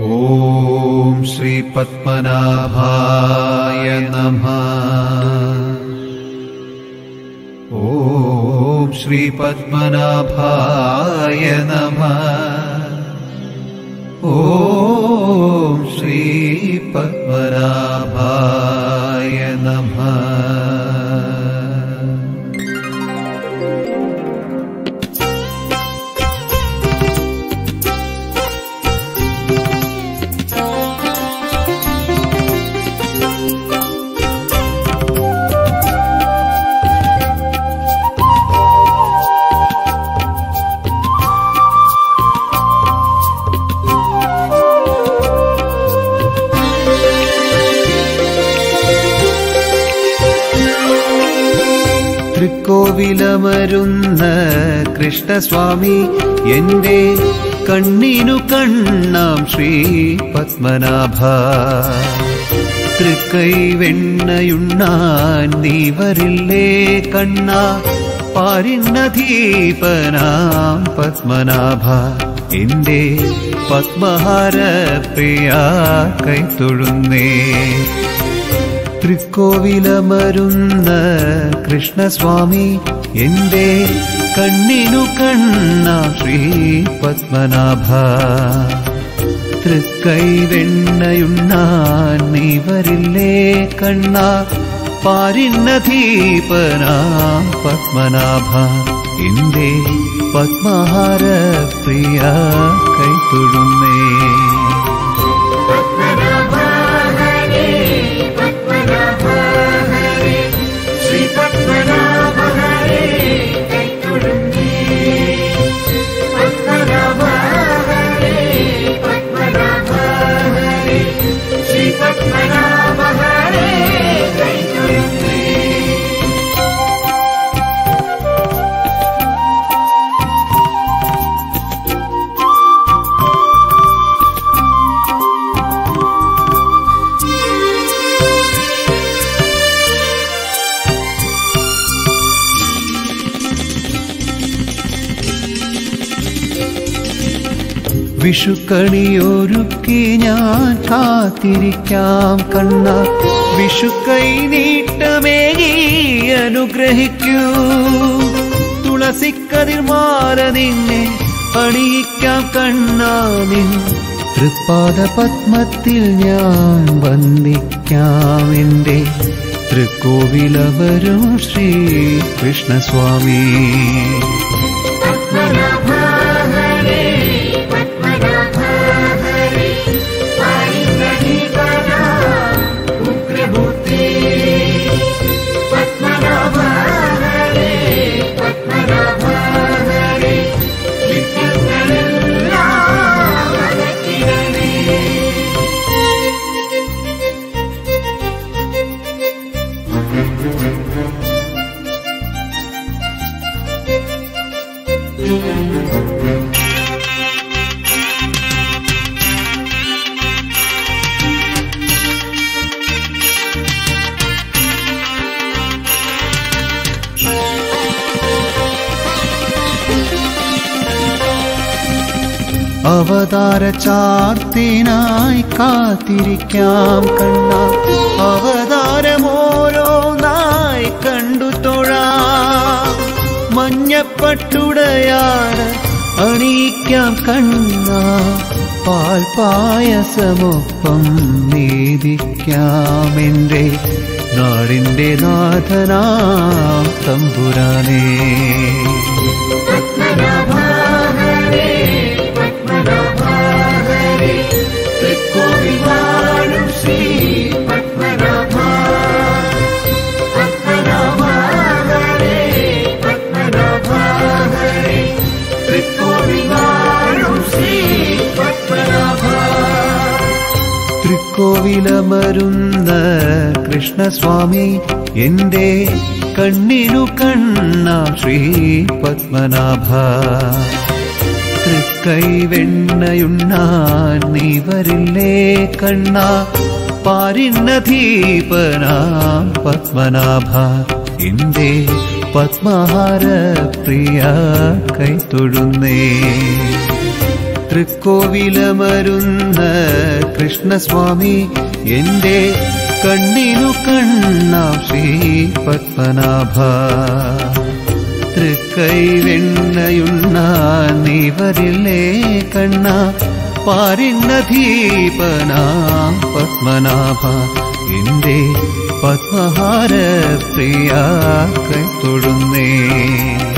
ॐ श्रीपद्मनाभाय नमः ॐ श्रीपद्मनाभाय नमः ॐ श्रीपद्मनाभाय नमः തൃക്കോവിലമരുന്ന കൃഷ്ണസ്വാമി എന്റെ കണ്ണിനു കണ്ണാം ശ്രീ പത്മനാഭ തൃക്കൈ വെണ്ണയുണ്ണാൻ നീ വരില്ലേ കണ്ണ പാരിണ്ണധീപനാം പത്മനാഭ എന്റെ പത്മഹാര പ്രിയ കൈത്തൊഴുന്നേ തൃക്കോവിലമരുന്ന കൃഷ്ണസ്വാമി എന്റെ കണ്ണിനു കണ്ണ ശ്രീ പത്മനാഭ തൃക്കൈ വെണ്ണയുണ്ണാൻ നീ വരില്ലേ കണ്ണ പാരിണ്ണധീപനാം പത്മനാഭ എന്റെ പത്മഹാര പ്രിയ കൈത്തൊഴുന്നേ വിഷുക്കണിയൊരുക്കി ഞാൻ കാത്തിരിക്കാം കണ്ണ വിഷുക്കൈ നീട്ടമേകി അനുഗ്രഹിക്കൂ തുളസിക്കതിർമാല നിന്നെ അണിയിക്കാം കണ്ണാ നിൻ തൃപ്പാദ പത്മത്തിൽ ഞാൻ വന്ദിക്കാം എൻ്റെ തൃക്കോവിലവരും ശ്രീ കൃഷ്ണസ്വാമി അവതാര ചാർത്തിനായി കാത്തിരിക്കാം കണ്ണ അവതാരമോരോന്നായി കണ്ടു തൊഴാം മഞ്ഞപ്പട്ടുടയാട് അണിയിക്കാം കണ്ണ പാൽ പായസമൊപ്പം നീതിക്കാം എൻ്റെ നാടിൻ്റെ നാഥനാം തമ്പുരാനേ തൃക്കോവിലമരുന്ന കൃഷ്ണസ്വാമി എന്റെ കണ്ണിനു കണ്ണ ശ്രീ പത്മനാഭ തൃക്കൈ വെണ്ണയുണ്ണാൻ നീ വരില്ലേ കണ്ണ പാരിണ്ണധീപനാം പത്മനാഭ എന്റെ പത്മഹാര പ്രിയ കൈത്തൊഴുന്നേ തൃക്കോവിലമരുന്ന കൃഷ്ണസ്വാമി എന്റെ കണ്ണിനു കണ്ണാം ശ്രീ പത്മനാഭ തൃക്കൈ വെണ്ണയുണ്ണാൻ നീ വരില്ലേ കണ്ണ പാരിണ്ണധീപനാം പത്മനാഭ എന്റെ പത്മഹാര പ്രിയ കൈ തൊഴുന്നേ